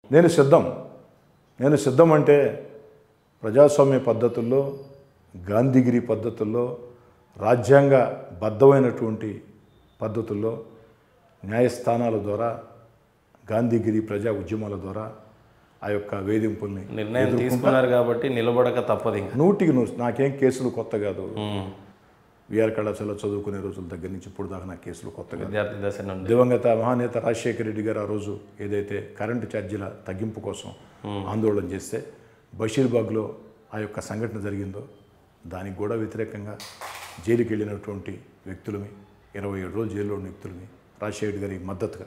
నేను సిద్ధం నేను సిద్ధం అంటే ప్రజాస్వామ్య పద్ధతుల్లో గాంధీగిరి పద్ధతుల్లో రాజ్యాంగ బద్ధమైనటువంటి పద్ధతుల్లో న్యాయస్థానాల ద్వారా గాంధీగిరి ప్రజా ఉద్యమాల ద్వారా ఆ యొక్క వేధింపుల్ని నిర్ణయం తీసుకున్నారు కాబట్టి నిలబడక తప్పదు ఇంకా నూటికి నూరు నాకేం కేసులు కొత్త కాదు ఉమ్. విఆర్ కళాశాల చదువుకునే రోజుల దగ్గర నుంచి ఇప్పుడు దాకా నా కేసులు కొత్త కాదు విద్యార్థి దశ నుండి దివంగత మహానేత రాజశేఖర రెడ్డి గారు ఆ రోజు ఏదైతే కరెంటు ఛార్జీల తగ్గింపు కోసం ఆందోళన చేస్తే బషీర్బాగ్లో ఆ యొక్క సంఘటన జరిగిందో దానికి కూడా వ్యతిరేకంగా జైలుకి వెళ్ళినటువంటి వ్యక్తులమి ఇరవై ఏడు రోజులు జైల్లో ఉన్న వ్యక్తులమి రాజశేఖర రెడ్డి గారికి మద్దతుగా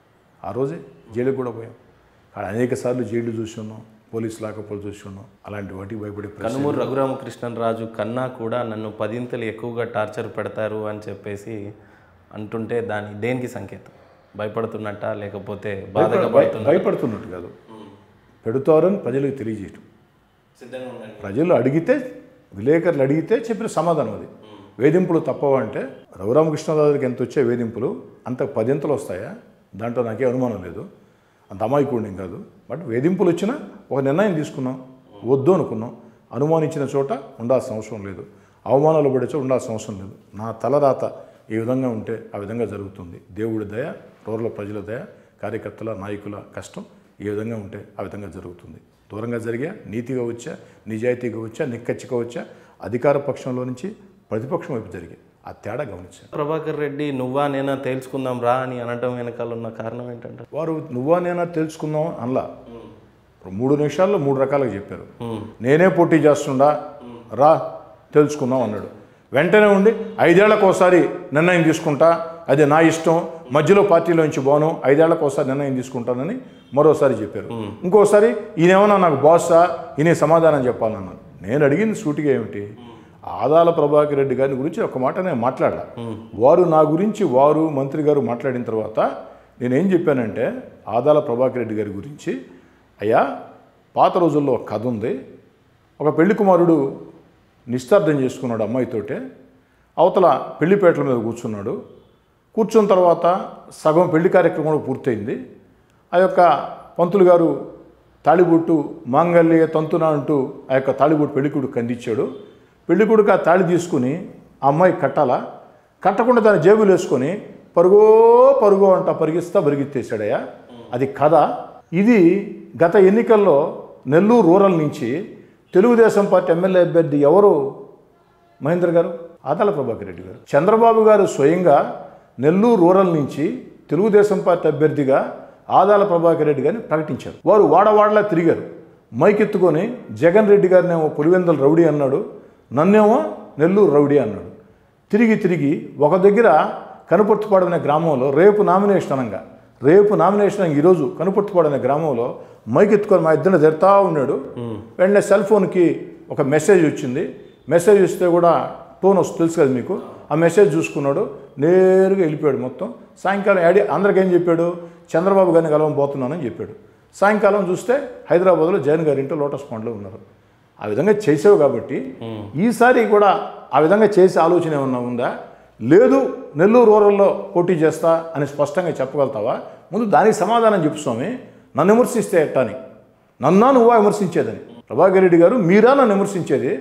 ఆ రోజే జైలుకి కూడా పోయాం అక్కడ అనేక సార్లు జైలు చూసి ఉన్నాం పోలీసు లాకపోలు చూసి ఉన్నాం అలాంటి వాటికి భయపడే ప్రశ్న కనుమూరు రఘురామకృష్ణరాజు కన్నా కూడా నన్ను పదింతలు ఎక్కువగా టార్చర్ పెడతారు అని చెప్పేసి అంటుంటే దాని దేనికి సంకేతం భయపడుతున్నట్ట లేకపోతే బాధగా పడుతున్న భయపడుతున్నట్టు కాదు పెడతారని ప్రజలకు తెలియజేయటం సిద్ధంగా ఉండండి ప్రజలు అడిగితే విలేకరులు అడిగితే చెప్పిన సమాధానం అది వేధింపులు తప్పవా అంటే రఘురామకృష్ణరాజుకి ఎంత వచ్చే వేధింపులు అంత పదింతలు వస్తాయా దాంట్లో నాకే అనుమానం లేదు అంత అమాయకుడిని కాదు బట్ వేధింపులు వచ్చినా ఒక నిర్ణయం తీసుకున్నాం వద్దు అనుకున్నాం అనుమానించిన చోట ఉండాల్సిన అవసరం లేదు అవమానాలు పడే చోట ఉండాల్సిన అవసరం లేదు నా తలరాత ఏ విధంగా ఉంటే ఆ విధంగా జరుగుతుంది దేవుడి దయ రూరల్ ప్రజల దయ కార్యకర్తల నాయకుల కష్టం ఏ విధంగా ఉంటే ఆ విధంగా జరుగుతుంది దూరంగా జరిగా నీతిగా వచ్చా నిజాయితీగా వచ్చా నిక్కచ్చిగా వచ్చా అధికార పక్షంలో నుంచి ప్రతిపక్షం వైపు జరిగాయి ఆ తేడా గమనించాను ప్రభాకర్ రెడ్డి నువ్వా నేనా తేల్చుకుందాం రా అని అనటం వెనకాల ఉన్న కారణం ఏంటంటే వారు నువ్వా నేనా తెలుసుకుందాం అనలా ఇప్పుడు మూడు నిమిషాల్లో మూడు రకాలుగా చెప్పారు నేనే పోటీ చేస్తుండా రా తెలుసుకుందాం అన్నాడు వెంటనే ఉండి ఐదేళ్లకు ఒకసారి నిర్ణయం తీసుకుంటా అది నా ఇష్టం మధ్యలో పార్టీలోంచి పోను ఐదేళ్లకు ఒకసారి నిర్ణయం తీసుకుంటానని మరోసారి చెప్పారు ఇంకోసారి ఈయనేమన్నా నాకు బాసా ఈయన సమాధానం చెప్పాలన్నాను నేను అడిగింది సూటిగా ఏమిటి ఆదాల ప్రభాకర్ రెడ్డి గారి గురించి ఒక మాట నేను మాట్లాడాల వారు నా గురించి వారు మంత్రి గారు మాట్లాడిన తర్వాత నేనేం చెప్పానంటే ఆదాల ప్రభాకర్ రెడ్డి గారి గురించి అయ్యా పాత రోజుల్లో ఒక కథ ఉంది ఒక పెళ్లి కుమారుడు నిశ్చార్థం చేసుకున్నాడు అమ్మాయితోటే అవతల పెళ్లిపేటల మీద కూర్చున్నాడు కూర్చున్న తర్వాత సగం పెళ్లి కార్యక్రమం కూడా పూర్తయింది ఆ యొక్క పంతులు గారు తాళిబొట్టు మాంగల్య తంతున అంటూ ఆ యొక్క తాళిబొట్టు పెళ్ళికొడుకు అందించాడు పెళ్ళికొడుకు ఆ తాళి తీసుకుని ఆ అమ్మాయి కట్టాలా కట్టకుండా దాన్ని జేబులు వేసుకొని పరుగో పరుగో అంట పరిగిస్తా పరిగెత్తేసాడయ్యా అది కథ ఇది గత ఎన్నికల్లో నెల్లూరు రూరల్ నుంచి తెలుగుదేశం పార్టీ ఎమ్మెల్యే అభ్యర్థి ఎవరు మహేంద్ర గారు ఆదాల ప్రభాకర్ రెడ్డి గారు చంద్రబాబు గారు స్వయంగా నెల్లూరు రూరల్ నుంచి తెలుగుదేశం పార్టీ అభ్యర్థిగా ఆదాల ప్రభాకర్ రెడ్డి గారిని ప్రకటించారు వారు వాడవాడలా తిరిగారు మైక్ ఎత్తుకొని జగన్ రెడ్డి గారినేమో పులివెందల రౌడీ అన్నాడు నన్నేమో నెల్లూరు రౌడీ అన్నాడు తిరిగి తిరిగి ఒక దగ్గర కనుపర్తిపాడు అనే గ్రామంలో రేపు నామినేషన్ అనగా రేపు నామినేషన్ అనగా ఈరోజు కనుపర్తిపాడు అనే గ్రామంలో మైక్ ఎత్తుకొని మా ఇద్దరిని తిడతా ఉన్నాడు వెంటనే సెల్ ఫోన్కి ఒక మెసేజ్ వచ్చింది మెసేజ్ ఇస్తే కూడా టోన్ వస్తుంది తెలుసు కదా మీకు ఆ మెసేజ్ చూసుకున్నాడు నేరుగా వెళ్ళిపోయాడు మొత్తం సాయంకాలం యాడి అందరికి ఏం చెప్పాడు చంద్రబాబు గారిని కలవబోతున్నానని చెప్పాడు సాయంకాలం చూస్తే హైదరాబాద్లో జగన్ గారి ఇంట్లో లోటస్ పాండ్లో ఉన్నారు ఆ విధంగా చేసావు కాబట్టి ఈసారి కూడా ఆ విధంగా చేసే ఆలోచన ఏమన్నా ఉందా లేదు నెల్లూరు రూరల్లో పోటీ చేస్తా అని స్పష్టంగా చెప్పగలుగుతావా ముందు దానికి సమాధానం చెప్పు స్వామి నన్ను విమర్శిస్తే ఎట్టాని నన్నా నువ్వా విమర్శించేదని ప్రభాకర్ రెడ్డి గారు మీరా నన్ను విమర్శించేది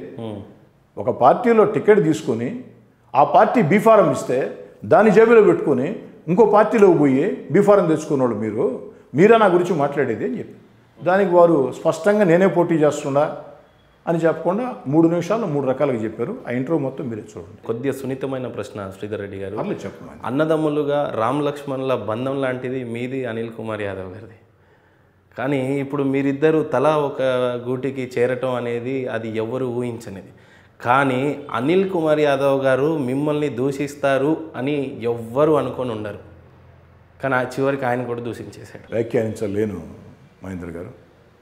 ఒక పార్టీలో టికెట్ తీసుకొని ఆ పార్టీ బీఫారం ఇస్తే దాని జేబులో పెట్టుకొని ఇంకో పార్టీలోకి పోయి బీఫారం తెచ్చుకున్నాడు మీరు మీరా నా గురించి మాట్లాడేది అని చెప్పి దానికి వారు స్పష్టంగా నేనే పోటీ చేస్తుండా అని చెప్పకుండా మూడు నిమిషాల్లో మూడు రకాలుగా చెప్పారు ఆ ఇంటర్వ్యూ మొత్తం మీరే చూడండి కొద్దిగా సున్నితమైన ప్రశ్న శ్రీధర్ రెడ్డి గారు పర్లేదు చెప్పమని అన్నదమ్ములుగా రామ్ లక్ష్మణుల బంధం లాంటిది మీది అనిల్ కుమార్ యాదవ్ గారిది కానీ ఇప్పుడు మీరిద్దరూ తలా ఒక గూటికి చేరటం అనేది అది ఎవరు ఊహించనిది కానీ అనిల్ కుమార్ యాదవ్ గారు మిమ్మల్ని దూషిస్తారు అని ఎవ్వరు అనుకొని ఉండరు కానీ ఆ చివరికి ఆయన కూడా దూషించేశాడు వ్యాఖ్యానించలేను మహేంద్ర గారు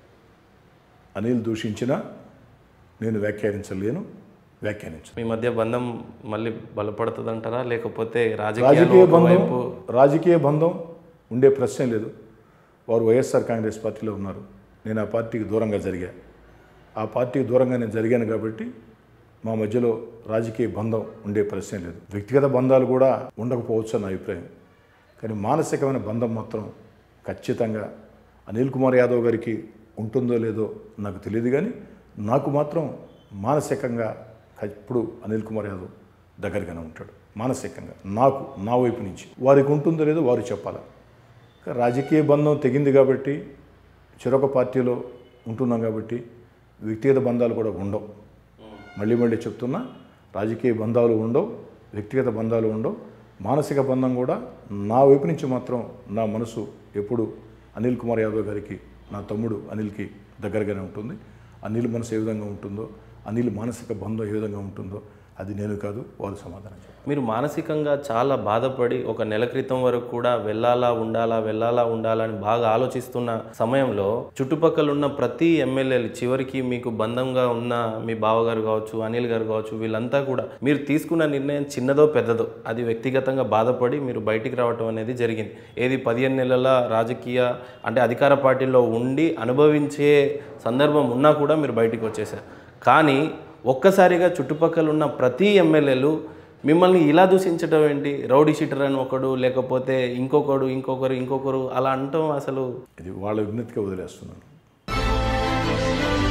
అనిల్ దూషించిన నేను వ్యాఖ్యానించలేను వ్యాఖ్యానించను మీ మధ్య బంధం మళ్ళీ బలపడుతుందంటారా లేకపోతే రాజకీయ రాజకీయ బంధం వైపు రాజకీయ బంధం ఉండే ప్రశ్నే లేదు వారు వైఎస్ఆర్ కాంగ్రెస్ పార్టీలో ఉన్నారు నేను ఆ పార్టీకి దూరంగా జరిగా ఆ పార్టీకి దూరంగా నేను జరిగాను కాబట్టి మా మధ్యలో రాజకీయ బంధం ఉండే ప్రశ్నే లేదు వ్యక్తిగత బంధాలు కూడా ఉండకపోవచ్చు నా అభిప్రాయం కానీ మానసికమైన బంధం మాత్రం ఖచ్చితంగా అనిల్ కుమార్ యాదవ్ గారికి ఉంటుందో లేదో నాకు తెలియదు కానీ నాకు మాత్రం మానసికంగా ఎప్పుడు అనిల్ కుమార్ యాదవ్ దగ్గరగానే ఉంటాడు మానసికంగా నాకు నా వైపు నుంచి వారికి ఉంటుందో లేదో వారు చెప్పాలి ఇంకా రాజకీయ బంధం తెగింది కాబట్టి చెరొక పార్టీలో ఉంటున్నాం కాబట్టి వ్యక్తిగత బంధాలు కూడా ఉండవు మళ్ళీ మళ్ళీ చెప్తున్నా రాజకీయ బంధాలు ఉండవు వ్యక్తిగత బంధాలు ఉండవు మానసిక బంధం కూడా నా వైపు నుంచి మాత్రం నా మనసు ఎప్పుడు అనిల్ కుమార్ యాదవ్ గారికి నా తమ్ముడు అనిల్కి దగ్గరగానే ఉంటుంది అనిల్ మనసు ఏ విధంగా ఉంటుందో అనిల్ మానసిక బంధం ఏ విధంగా ఉంటుందో అది నేను కాదు వారు సమాధానం చెప్పారు మీరు మానసికంగా చాలా బాధపడి ఒక నెల క్రితం వరకు కూడా వెళ్ళాలా ఉండాలా వెళ్ళాలా ఉండాలా అని బాగా ఆలోచిస్తున్న సమయంలో చుట్టుపక్కల ఉన్న ప్రతి ఎమ్మెల్యేలు చివరికి మీకు బంధంగా ఉన్న మీ బావగారు కావచ్చు అనిల్ గారు కావచ్చు వీళ్ళంతా కూడా మీరు తీసుకున్న నిర్ణయం చిన్నదో పెద్దదో అది వ్యక్తిగతంగా బాధపడి మీరు బయటికి రావటం అనేది జరిగింది ఏది పదిహేను నెలల రాజకీయ అంటే అధికార పార్టీలో ఉండి అనుభవించే సందర్భం ఉన్నా కూడా మీరు బయటికి వచ్చేసారు కానీ ఒక్కసారిగా చుట్టుపక్కల ఉన్న ప్రతి ఎమ్మెల్యేలు మిమ్మల్ని ఇలా దూషించడం ఏంటి రౌడీ షీటర్ అని ఒకడు లేకపోతే ఇంకొకడు ఇంకొకరు ఇంకొకరు అలా అంటాం అసలు ఇది వాళ్ళ విజ్ఞతగా వదిలేస్తున్నాను